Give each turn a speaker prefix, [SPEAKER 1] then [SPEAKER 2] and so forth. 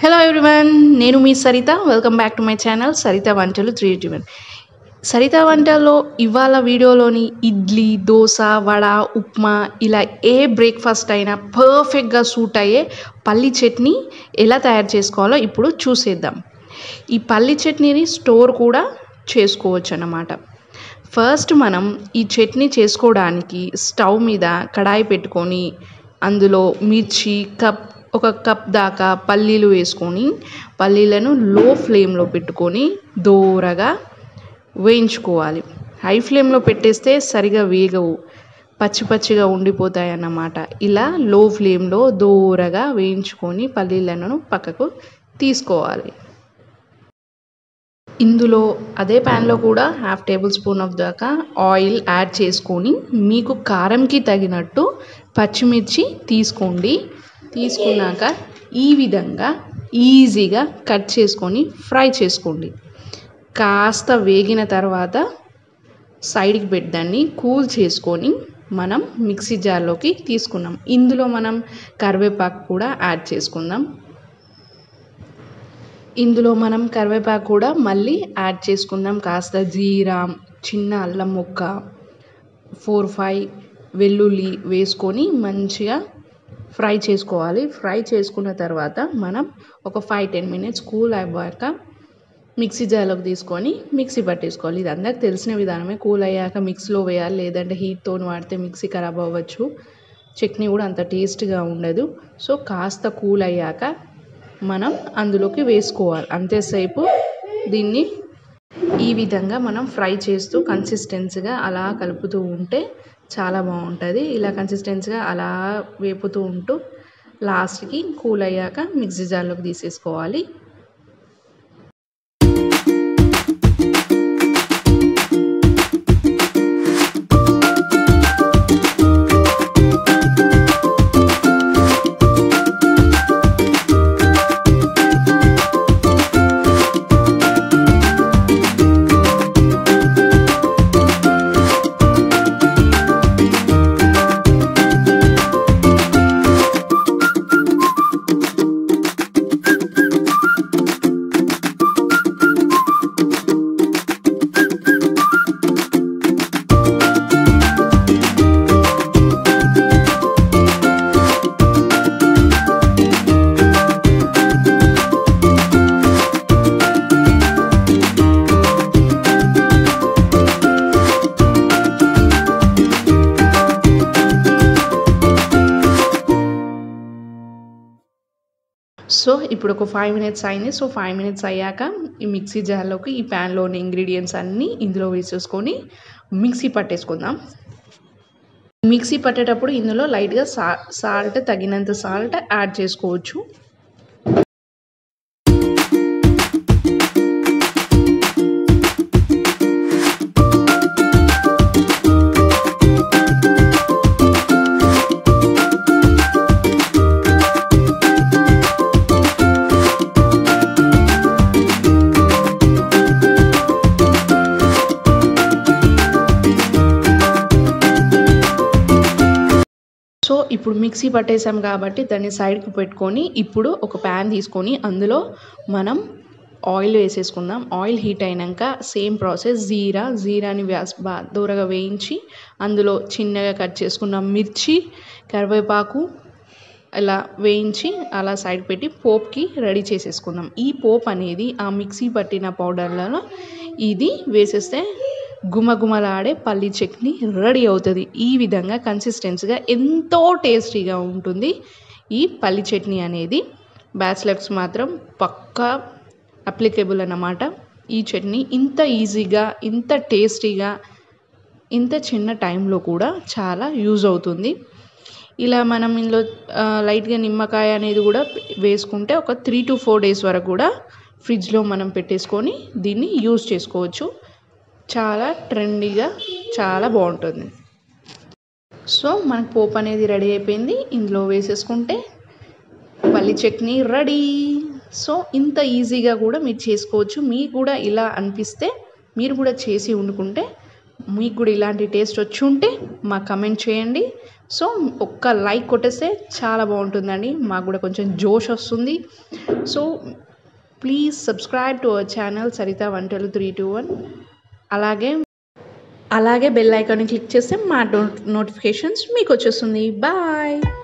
[SPEAKER 1] hello everyone నేను మీ Saritha welcome back to my channel Saritha వంటలు త్రీ వన్ సరిత వంటల్లో ఇవాళ వీడియోలోని ఇడ్లీ దోశ వడ ఉప్మా ఇలా ఏ బ్రేక్ఫాస్ట్ అయినా పర్ఫెక్ట్గా సూట్ అయ్యే పల్లి చట్నీ ఎలా తయారు చేసుకోవాలో ఇప్పుడు చూసేద్దాం ఈ పల్లి చట్నీని స్టోర్ కూడా చేసుకోవచ్చు అన్నమాట ఫస్ట్ మనం ఈ చట్నీ చేసుకోవడానికి స్టవ్ మీద కడాయి పెట్టుకొని అందులో మిర్చి కప్ ఒక కప్ దాకా పల్లీలు వేసుకొని పల్లీలను లో ఫ్లేమ్లో పెట్టుకొని దోరగా వేయించుకోవాలి హై ఫ్లేమ్లో పెట్టేస్తే సరిగా వేగవు పచ్చి పచ్చిగా ఉండిపోతాయి అన్నమాట ఇలా లో ఫ్లేమ్లో దోరగా వేయించుకొని పల్లీలను పక్కకు తీసుకోవాలి ఇందులో అదే ప్యాన్లో కూడా హాఫ్ టేబుల్ స్పూన్ ఆఫ్ దాకా ఆయిల్ యాడ్ చేసుకొని మీకు కారంకి తగినట్టు పచ్చిమిర్చి తీసుకోండి తీసుకున్నాక ఈ విధంగా ఈజీగా కట్ చేసుకొని ఫ్రై చేసుకోండి కాస్త వేగిన తర్వాత సైడ్కి పెట్టి కూల్ చేసుకొని మనం మిక్సీ జార్లోకి తీసుకున్నాం ఇందులో మనం కరివేపాకు కూడా యాడ్ చేసుకుందాం ఇందులో మనం కరివేపాకు కూడా మళ్ళీ యాడ్ చేసుకుందాం కాస్త జీరా చిన్న అల్లం ముక్క ఫోర్ ఫైవ్ వెల్లుల్లి వేసుకొని మంచిగా ఫ్రై చేసుకోవాలి ఫ్రై చేసుకున్న తర్వాత మనం ఒక ఫైవ్ టెన్ మినిట్స్ కూల్ అయ్యాక మిక్సీ జార్లోకి తీసుకొని మిక్సీ పట్టేసుకోవాలి ఇది అందరికి తెలిసిన విధానమే కూల్ అయ్యాక మిక్సీలో వేయాలి లేదంటే హీట్తో వాడితే మిక్సీ ఖరాబ్ అవ్వచ్చు చట్నీ కూడా అంత టేస్ట్గా ఉండదు సో కాస్త కూల్ అయ్యాక మనం అందులోకి వేసుకోవాలి అంతేసేపు దీన్ని ఈ విధంగా మనం ఫ్రై చేస్తూ కన్సిస్టెన్సీగా అలా కలుపుతూ ఉంటే చాలా బాగుంటుంది ఇలా కన్సిస్టెన్సీగా అలా వేపుతూ ఉంటూ లాస్ట్కి కూల్ అయ్యాక మిక్సీ జార్లోకి తీసేసుకోవాలి సో ఇప్పుడు ఒక ఫైవ్ మినిట్స్ అయింది సో ఫైవ్ మినిట్స్ అయ్యాక ఈ మిక్సీ జార్లోకి ఈ ప్యాన్లోని ఇంగ్రీడియంట్స్ అన్నీ ఇందులో వేసేసుకొని మిక్సీ పట్టేసుకుందాం మిక్సీ పట్టేటప్పుడు ఇందులో లైట్గా సా సాల్ట్ తగినంత సాల్ట్ యాడ్ చేసుకోవచ్చు సో ఇప్పుడు మిక్సీ పట్టేసాం కాబట్టి దాన్ని సైడ్కి పెట్టుకొని ఇప్పుడు ఒక ప్యాన్ తీసుకొని అందులో మనం ఆయిల్ వేసేసుకుందాం ఆయిల్ హీట్ అయినాక సేమ్ ప్రాసెస్ జీరా జీరాని వ్యాస్ బా దూరగా వేయించి అందులో చిన్నగా కట్ చేసుకున్న మిర్చి కరివేపాకు ఇలా వేయించి అలా సైడ్ పెట్టి పోప్కి రెడీ చేసేసుకుందాం ఈ పోప్ అనేది ఆ మిక్సీ పట్టిన పౌడర్లలో ఇది వేసేస్తే గుమగుమలాడే పల్లి చట్నీ రెడీ అవుతుంది ఈ విధంగా కన్సిస్టెన్సీగా ఎంతో టేస్టీగా ఉంటుంది ఈ పల్లి చట్నీ అనేది బ్యాచిలర్స్ మాత్రం పక్కా అప్లికేబుల్ అన్నమాట ఈ చట్నీ ఇంత ఈజీగా ఇంత టేస్టీగా ఇంత చిన్న టైంలో కూడా చాలా యూజ్ అవుతుంది ఇలా మనం ఇందులో లైట్గా నిమ్మకాయ అనేది కూడా వేసుకుంటే ఒక త్రీ టు ఫోర్ డేస్ వరకు కూడా ఫ్రిడ్జ్లో మనం పెట్టేసుకొని దీన్ని యూజ్ చేసుకోవచ్చు చాలా ట్రెండీగా చాలా బాగుంటుంది సో మనకు పోపు అనేది రెడీ అయిపోయింది ఇందులో వేసేసుకుంటే పల్లి చట్నీ రెడీ సో ఇంత ఈజీగా కూడా మీరు చేసుకోవచ్చు మీకు కూడా ఇలా అనిపిస్తే మీరు కూడా చేసి వండుకుంటే మీకు కూడా ఇలాంటి టేస్ట్ వచ్చి ఉంటే మాకు కమెంట్ చేయండి సో ఒక్క లైక్ కొట్టేస్తే చాలా బాగుంటుందండి మాకు కూడా కొంచెం జోష్ వస్తుంది so please subscribe to our channel Saritha వంటలు త్రీ టూ వన్ అలాగే అలాగే బెల్ ఐకాన్ని క్లిక్ చేస్తే మా నోటిఫికేషన్స్ మీకు వచ్చేస్తుంది బాయ్